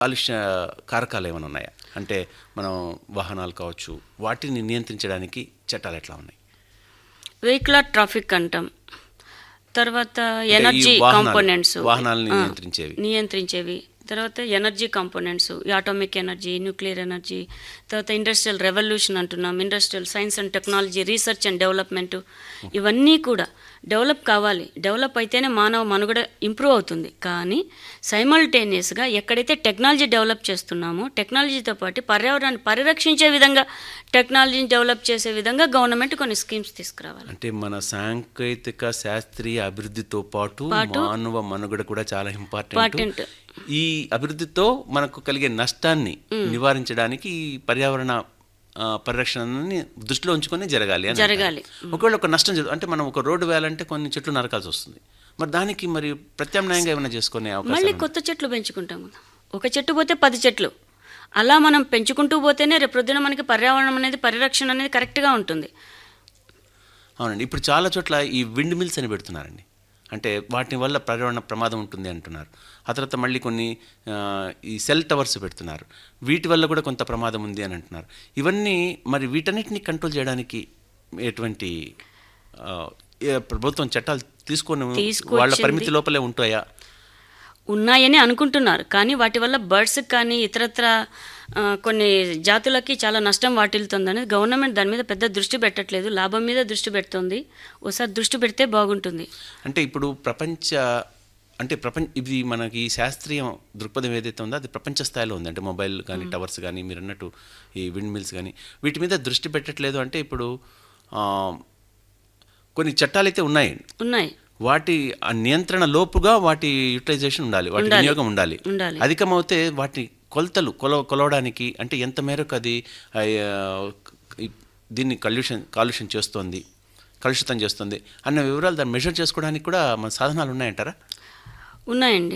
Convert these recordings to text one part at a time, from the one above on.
కాలుష్య కారకాలు ఏమైనా ఉన్నాయా అంటే మనం వాహనాలు కావచ్చు వాటిని నియంత్రించడానికి చట్టాలు ఎట్లా ఉన్నాయి వెహికులర్ ట్రాఫిక్ అంటాం తర్వాత ఈ ఎనర్జీ వాహనాలు- కాంపోనెంట్స్ వాహనాలని నియంత్రించేవి. నియంత్రించేవి తర్వాత energy components atomic energy nuclear energy తర్వాత ఇండస్ట్రియల్ రెవల్యూషన్ అంటున్నాం industrial science and technology research and development ఇవన్నీ కూడా డెవలప్ కావాలి డెవలప్ అయితేనే మానవ మనుగడ ఇంప్రూవ్ అవుతుంది కానీ సైమల్టేనియస్గా ఎక్కడైతే టెక్నాలజీ డెవలప్ చేస్తున్నామో టెక్నాలజీతో పాటు పర్యావరణాన్ని పరిరక్షించే విధంగా టెక్నాలజీని డెవలప్ చేసే విధంగా గవర్నమెంట్ కొన్ని స్కీమ్స్ తీసుకురావాలి అంటే మన సాంకేతిక శాస్త్రీయ అభివృద్ధితో పాటు పాటు మానవ మనుగడ కూడా చాలా ఇంపార్టెంట్ ఇంపార్టెంట్ ఈ అభివృద్ధితో మనకు కలిగే నష్టాన్ని నివారించడానికి ఈ పర్యావరణ ఆ, పరిరక్షణని దృష్టిలో ఉంచుకొని జరగాలి అని జరగాలి. అంటారు. ఒకవేళ ఒక నష్టం జరుగు అంటే మనం ఒక రోడ్డు వేయాలంటే కొన్ని చెట్లు నరకాల్సి వస్తుంది మరి దానికి మరి ప్రత్యామ్నాయంగా ఏమైనా చేసుకునే అవకాశం మళ్ళీ కొత్త చెట్లు పెంచుకుంటాం కదా ఒక చెట్టు పోతే పది చెట్లు అలా మనం పెంచుకుంటూ పోతేనే రేపు ప్రొద్దున మనకి పర్యావరణం అనేది పరిరక్షణ అనేది కరెక్ట్గా ఉంటుంది అవునండి ఇప్పుడు చాలా చోట్ల ఈ విండ్ మిల్స్ అని పెడుతున్నారండి అంటే వాటి వల్ల పర్యావరణ ప్రమాదం ఉంటుంది అంటున్నారు ఆ తర్వాత మళ్ళీ కొన్ని ఆ, ఈ సెల్ టవర్స్ పెడుతున్నారు వీటి వల్ల కూడా కొంత ప్రమాదం ఉంది అని అంటున్నారు ఇవన్నీ మరి వీటన్నిటిని కంట్రోల్ చేయడానికి ఎటువంటి ఆ, ఏ ప్రభుత్వం చట్టాలు తీసుకొని వాళ్ళ తీసుకొచ్చింది. పరిమితి లోపలే ఉంటాయా ఉన్నాయని అనుకుంటున్నారు కానీ వాటి వల్ల బర్డ్స్కి కానీ ఇతరత్ర ఆ, కొన్ని జాతులకి చాలా నష్టం వాటిల్తుందని గవర్నమెంట్ దాని మీద పెద్ద దృష్టి పెట్టట్లేదు లాభం మీద దృష్టి పెడుతుంది ఒకసారి దృష్టి పెడితే బాగుంటుంది అంటే ఇప్పుడు ప్రపంచ అంటే ప్రపంచ ఇది మనకి శాస్త్రీయ దృక్పథం ఏదైతే ఉందో అది ప్రపంచ స్థాయిలో ఉంది అంటే మొబైల్ కానీ టవర్స్ కానీ మీరు అన్నట్టు ఈ విండ్ మిల్స్ కానీ వీటి మీద దృష్టి పెట్టట్లేదు అంటే ఇప్పుడు ఆ, కొన్ని చట్టాలు అయితే ఉన్నాయండి ఉన్నాయి వాటి ఆ నియంత్రణ లోపుగా వాటి యూటిలైజేషన్ ఉండాలి వాటి ఉండాలి. వినియోగం ఉండాలి ఉండాలి. అధికమవుతే వాటి కొలతలు కొల కొలవడానికి అంటే ఎంత మేరకు అది ఆ, ఈ- దీన్ని కల్యూషన్ కాలుష్యం చేస్తోంది కలుషితం చేస్తుంది అన్న వివరాలు దాన్ని మెజర్ చేసుకోవడానికి కూడా మన సాధనాలు ఉన్నాయంటారా ఉన్నాయండి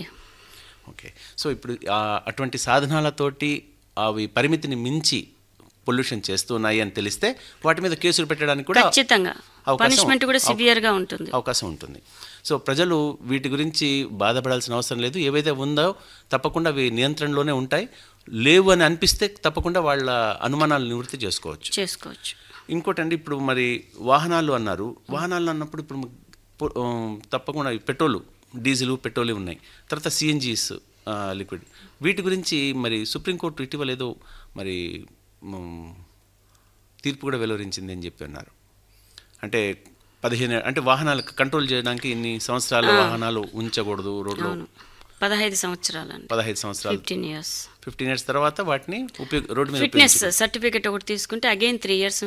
ఓకే సో ఇప్పుడు ఆ అటువంటి సాధనాలతోటి అవి పరిమితిని మించి పొల్యూషన్ చేస్తున్నాయి అని తెలిస్తే వాటి మీద కేసులు పెట్టడానికి కూడా ఖచ్చితంగా అవకాశం- పనిష్మెంట్ కూడా అవ- సివియర్గా ఉంటుంది అవకాశం ఉంటుంది సో ప్రజలు వీటి గురించి బాధపడాల్సిన అవసరం లేదు ఏవైతే ఉందో తప్పకుండా అవి నియంత్రణలోనే ఉంటాయి లేవు అని అనిపిస్తే తప్పకుండా వాళ్ళ అనుమానాలు నివృత్తి చేసుకోవచ్చు చేసుకోవచ్చు ఇంకోటండి ఇప్పుడు మరి వాహనాలు అన్నారు వాహనాలు అన్నప్పుడు ఇప్పుడు మ- పు- ఆ, తప్పకుండా ఈ పెట్రోలు డీజిల్ పెట్రోల్ ఉన్నాయి తర్వాత సిఎన్జీస్ లిక్విడ్ వీటి గురించి మరి సుప్రీంకోర్టు ఇటీవల ఏదో మరి మ్, తీర్పు కూడా వెలువరించింది అని చెప్పి అన్నారు అంటే పదిహేను అంటే వాహనాలు కంట్రోల్ చేయడానికి ఇన్ని సంవత్సరాల వాహనాలు ఉంచకూడదు రోడ్లో అవును పదహైదు సంవత్సరాలండి పదహైదు సంవత్సరాలు ఫిఫ్టీన్ ఇయర్స్ ఫిఫ్టీన్ ఇయర్స్ తర్వాత వాటిని ఉపయోగ రోడ్డు మీద ఫిట్నెస్ సర్టిఫికేట్ ఒకటి తీసుకుంటే అగైన్ త్రీ ఇయర్స్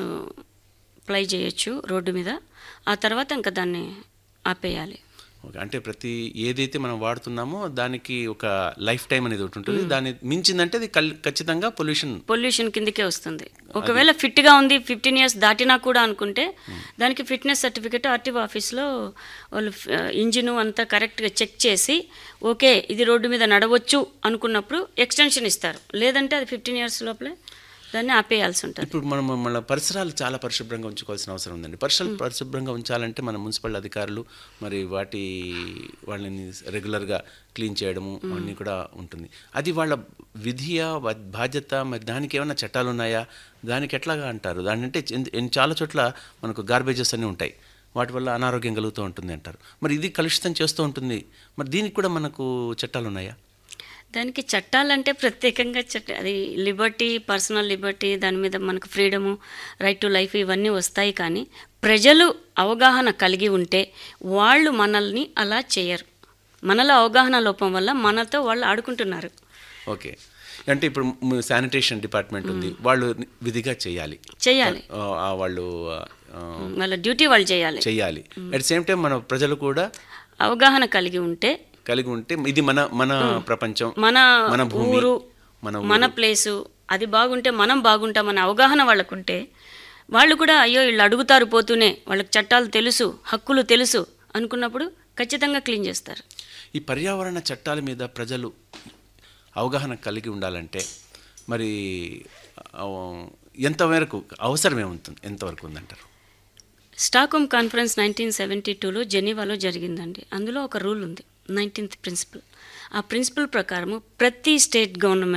అప్లై చేయొచ్చు రోడ్డు మీద ఆ తర్వాత ఇంకా దాన్ని ఆపేయాలి ఓకే అంటే ప్రతి ఏదైతే మనం వాడుతున్నామో దానికి ఒక లైఫ్ టైం అనేది ఒకటి ఉంటుంది దాన్ని మించిందంటే అది కల్- ఖచ్చితంగా పొల్యూషన్ పొల్యూషన్ కిందకే వస్తుంది ఒకవేళ ఫిట్గా ఉంది ఫిఫ్టీన్ ఇయర్స్ దాటినా కూడా అనుకుంటే దానికి ఫిట్నెస్ సర్టిఫికేట్ ఆర్టీఓ ఆఫీస్లో వాళ్ళు ఇంజిన్ అంతా కరెక్ట్గా చెక్ చేసి ఓకే ఇది రోడ్డు మీద నడవచ్చు అనుకున్నప్పుడు ఎక్స్టెన్షన్ ఇస్తారు లేదంటే అది ఫిఫ్టీన్ ఇయర్స్ లోపలే దాన్ని ఆపేయాల్సి ఉంటుంది ఇప్పుడు మనం మన పరిసరాలు చాలా పరిశుభ్రంగా ఉంచుకోవాల్సిన అవసరం ఉందండి పరిసరాలు పరిశుభ్రంగా ఉంచాలంటే మన మున్సిపల్ అధికారులు మరి వాటి వాళ్ళని రెగ్యులర్గా క్లీన్ చేయడము అన్నీ కూడా ఉంటుంది అది వాళ్ళ విధియ బా- బాధ్యత మరి దానికి ఏమైనా చట్టాలు ఉన్నాయా దానికి ఎట్లాగా అంటారు దాని అంటే ఎన్- ఎన్- చాలా చోట్ల మనకు గార్బేజెస్ అన్నీ ఉంటాయి వాటి వల్ల అనారోగ్యం కలుగుతూ ఉంటుంది అంటారు మరి ఇది కలుషితం చేస్తూ ఉంటుంది మరి దీనికి కూడా మనకు చట్టాలు ఉన్నాయా దానికి చట్టాలంటే ప్రత్యేకంగా చట్ట అది లిబర్టీ పర్సనల్ లిబర్టీ దాని మీద మనకు ఫ్రీడము రైట్ టు లైఫ్ ఇవన్నీ వస్తాయి కానీ ప్రజలు అవగాహన కలిగి ఉంటే వాళ్ళు మనల్ని అలా చేయరు మనలో అవగాహన లోపం వల్ల మనతో వాళ్ళు ఆడుకుంటున్నారు ఓకే అంటే ఇప్పుడు శానిటేషన్ డిపార్ట్మెంట్ ఉంది వాళ్ళు విధిగా చేయాలి చేయాలి ఆ, ఆ వాళ్ళు ఆ, వాళ్ళ డ్యూటీ వాళ్ళు చేయాలి చేయాలి అట్ సేమ్ టైం మన ప్రజలు కూడా అవగాహన కలిగి ఉంటే కలిగి ఉంటే ఇది మన మన ప్రపంచం మన మన భూమి ఊరు మన మన ప్లేసు అది బాగుంటే మనం బాగుంటామని అవగాహన వాళ్ళకుంటే వాళ్ళు కూడా అయ్యో వీళ్ళు అడుగుతారు పోతూనే వాళ్ళకి చట్టాలు తెలుసు హక్కులు తెలుసు అనుకున్నప్పుడు ఖచ్చితంగా క్లీన్ చేస్తారు ఈ పర్యావరణ చట్టాల మీద ప్రజలు అవగాహన కలిగి ఉండాలంటే మరి ఆ, ఎంత మేరకు అవసరం ఏముంటుంది ఎంతవరకు ఉందంటారు స్టాక్హోమ్ కాన్ఫరెన్స్ నైన్టీన్ సెవెంటీ టూలో జెనీవాలో జరిగిందండి అందులో ఒక రూల్ ఉంది నైన్టీన్త్ ప్రిన్సిపల్ ఆ ప్రిన్సిపల్ ప్రకారము ప్రతి స్టేట్ గవర్నమెంట్